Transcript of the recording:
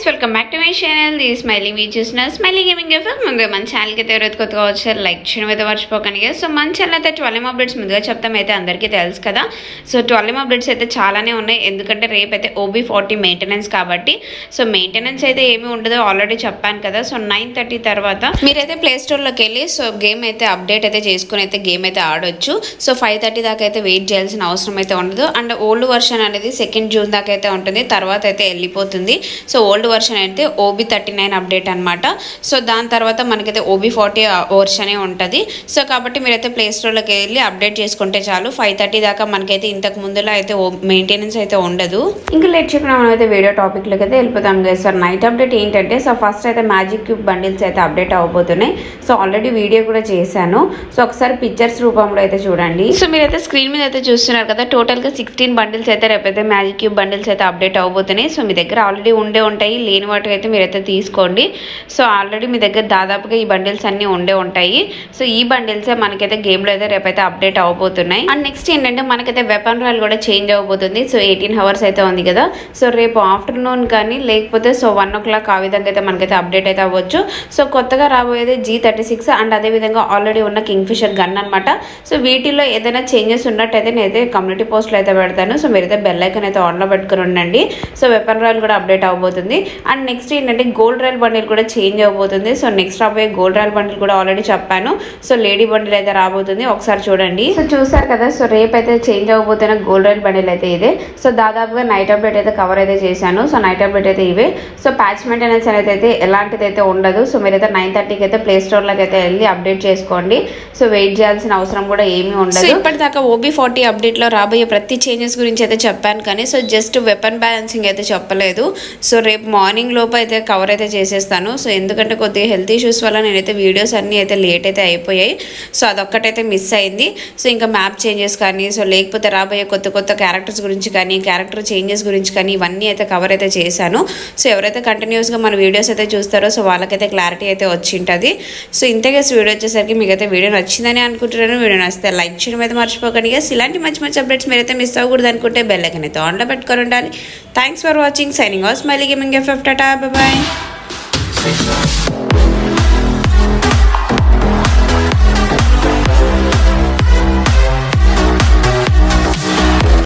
friends welcome back to my channel ఈ smiley మీ చూసిన స్మైలీ గేమింగ్ ఎఫర్ ముందుగా మన ఛానల్కి అయితే ఎవరైతే కొత్తగా వచ్చారు లైక్ చేయడం అయితే మర్చిపోకండి సో మన ఛానల్ అయితే ట్వెల్వ్ అప్డేట్స్ ముందుగా చెప్తాం అయితే అందరికీ తెలుసు కదా సో ట్వెల్వ్ అప్డేట్స్ అయితే చాలానే ఉన్నాయి ఎందుకంటే రేపు అయితే ఓబీ ఫార్టీ మెయింటెనెన్స్ కాబట్టి సో మెయింటెనెన్స్ అయితే ఏమీ ఉండదో ఆల్రెడీ చెప్పాను కదా సో నైన్ థర్టీ తర్వాత మీరైతే ప్లే స్టోర్లోకి వెళ్ళి సో గేమ్ అయితే అప్డేట్ అయితే చేసుకుని అయితే గేమ్ అయితే ఆడొచ్చు సో ఫైవ్ థర్టీ దాకా అయితే వెయిట్ చేయాల్సిన అవసరం అయితే ఉండదు అండ్ ఓల్డ్ వర్షన్ అనేది సెకండ్ జూన్ దాకా అయితే ఉంటుంది తర్వాత అయితే వెళ్ళిపోతుంది సో ఓల్డ్ వర్షన్ అయితే ఓబీ థర్టీ నైన్ అప్డేట్ అనమాట సో దాని తర్వాత మనకైతే ఓబీ ఫార్టీ వర్షనే ఉంటుంది సో కాబట్టి మీరైతే ప్లే స్టోర్లోకి వెళ్ళి అప్డేట్ చేసుకుంటే చాలు ఫైవ్ థర్టీ దాకా మనకైతే ఇంతకు ముందులో అయితే మెయింటెనెన్స్ అయితే ఉండదు ఇంకా లేట్ చేయకుండా మనం అయితే వీడియో టాపిక్లోకి అయితే వెళ్ళిపోతాం కదా సార్ నైట్ అప్డేట్ ఏంటంటే సో ఫస్ట్ అయితే మ్యాజిక్ క్యూబ్ బండిల్స్ అయితే అప్డేట్ అవ్వబోతున్నాయి సో ఆల్రెడీ వీడియో కూడా చేశాను సో ఒకసారి పిక్చర్స్ రూపంలో అయితే చూడండి సో మీరైతే స్క్రీన్ మీద అయితే చూస్తున్నారు కదా టోటల్గా సిక్స్టీన్ బండిల్స్ అయితే రేపైతే మ్యాజిక్ క్యూబ్ బండిల్స్ అయితే అప్డేట్ అవ్వబోతున్నాయి సో మీ దగ్గర ఆల్రెడీ ఉండే ఉంటాయి లేని వాటికి అయితే మీరైతే తీసుకోండి సో ఆల్రెడీ మీ దగ్గర దాదాపుగా ఈ బండిల్స్ అన్నీ ఉండే ఉంటాయి సో ఈ బండిల్సే మనకైతే గేమ్లో అయితే రేపైతే అప్డేట్ అవ్వబోతున్నాయి అండ్ నెక్స్ట్ ఏంటంటే మనకైతే వెపన్ రాయల్ కూడా చేంజ్ అవ్వబోతుంది సో ఎయిటీన్ అవర్స్ అయితే ఉంది కదా సో రేపు ఆఫ్టర్నూన్ కానీ లేకపోతే సో వన్ ఓ క్లాక్ ఆ విధంగా అయితే మనకైతే అప్డేట్ అయితే అవ్వచ్చు సో కొత్తగా రాబోయేది జీ థర్టీ సిక్స్ అండ్ అదేవిధంగా ఆల్రెడీ ఉన్న కింగ్ ఫిషర్ గన్ అనమాట సో వీటిలో ఏదైనా చేంజెస్ ఉన్నట్టయితే నేనైతే కమ్యూనిటీ పోస్ట్లో అయితే పెడతాను సో మీరైతే బెల్ ఐకన్ అయితే ఆన్లో పెట్టుకుని ఉండండి సో వెపన్ రాయల్ కూడా అప్డేట్ అవ్వబోతుంది అండ్ నెక్స్ట్ ఏంటంటే గోల్డ్ రాయల్ బండిల్ కూడా చేంజ్ అవ్వబోతుంది సో నెక్స్ట్ రాబోయే గోల్డ్ రాయల్ బండిల్ కూడా ఆల్రెడీ చెప్పాను సో లేడీ బండిల్ అయితే రాబోతుంది ఒకసారి చూడండి సో చూసారు కదా సో రేపు అయితే చేంజ్ అవ్వబోతున్న గోల్డ్ రాయల్ బండిల్ అయితే ఇదే సో దాదాపుగా నైట్ అప్డేట్ అయితే కవర్ అయితే చేశాను సో నైట్ అప్డేట్ అయితే ఇవే సో ప్యాచ్ మెయింటెనెన్స్ అనేది అయితే ఎలాంటిది అయితే ఉండదు సో మీరైతే నైన్ థర్టీకి అయితే ప్లే స్టోర్లోకి అయితే వెళ్ళి అప్డేట్ చేసుకోండి సో వెయిట్ చేయాల్సిన అవసరం కూడా ఏమీ ఉండదు ఇప్పటిదాకా ఓబీ ఫార్టీ అప్డేట్లో రాబోయే ప్రతి చేంజెస్ గురించి అయితే చెప్పాను కానీ సో జస్ట్ వెపన్ బ్యాలెన్సింగ్ అయితే చెప్పలేదు సో రేపు మార్నింగ్ లోపు అయితే కవర్ అయితే చేసేస్తాను సో ఎందుకంటే కొద్దిగా హెల్త్ ఇష్యూస్ వల్ల నేనైతే వీడియోస్ అన్నీ అయితే లేట్ అయితే అయిపోయాయి సో అదొక్కటైతే మిస్ అయింది సో ఇంకా మ్యాప్ చేంజెస్ కానీ సో లేకపోతే రాబోయే కొత్త కొత్త క్యారెక్టర్స్ గురించి కానీ క్యారెక్టర్ చేంజెస్ గురించి కానీ ఇవన్నీ అయితే కవర్ అయితే చేశాను సో ఎవరైతే కంటిన్యూస్గా మన వీడియోస్ అయితే చూస్తారో సో వాళ్ళకైతే క్లారిటీ అయితే వచ్చి ఉంటుంది సో ఇంతగా వీడియో వచ్చేసరికి మీకైతే వీడియో నచ్చిందని అనుకుంటున్నాను వీడియో నచ్చితే లైక్ చేయడం అయితే మర్చిపోకండి Guys, ఇలాంటి మంచి మంచి అప్డేట్స్ మీరైతే మిస్ అవ్వకూడదు అనుకుంటే బెల్ ఐకన్ అయితే ఆన్లో పెట్టుకొని ఉండాలి thanks for watching signing off smiley gaming F ta ta bye